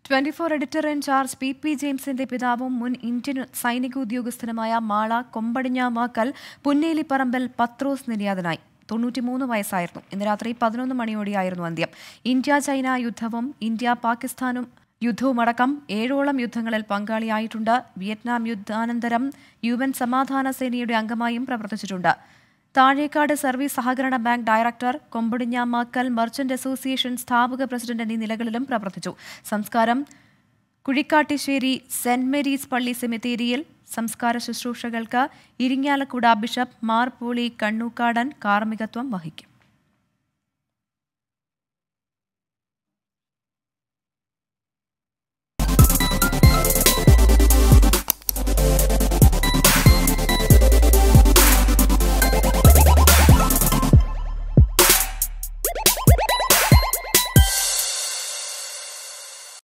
twenty four editor in charge P P ജെയിംസിന്റെ പിതാവും മുൻ ഇന്ത്യൻ സൈനിക ഉദ്യോഗസ്ഥനുമായ മാള കൊമ്പടിഞ്ഞാമാക്കൽ പുന്നേലിപ്പറമ്പൽ പത്രോസ് നിര്യാതനായി തൊണ്ണൂറ്റിമൂന്ന് വയസ്സായിരുന്നു ഇന്ന് രാത്രി പതിനൊന്ന് മണിയോടെയായിരുന്നു അന്ത്യം ഇന്ത്യ ചൈന യുദ്ധവും ഇന്ത്യ പാകിസ്ഥാനും യുദ്ധവുമടക്കം ഏഴോളം യുദ്ധങ്ങളിൽ പങ്കാളിയായിട്ടുണ്ട് വിയറ്റ്നാം യുദ്ധാനന്തരം യു എൻ സമാധാന സേനയുടെ അംഗമായും പ്രവർത്തിച്ചിട്ടുണ്ട് താഴേക്കാട് സർവീസ് സഹകരണ bank director Kombadinjamakkal merchant association സ്ഥാപക പ്രസിഡന്റ് എന്നീ നിലകളിലും പ്രവർത്തിച്ചു സംസ്കാരം കുഴിക്കാട്ടിശ്ശേരി സെന്റ് മേരീസ് പള്ളി സെമിത്തേരിയിൽ സംസ്കാര ശുശ്രൂഷകൾക്ക് ഇരിങ്ങാലക്കുട ബിഷപ്പ് മാർ പോളി കണ്ണൂക്കാടൻ കാർമ്മികത്വം വഹിക്കും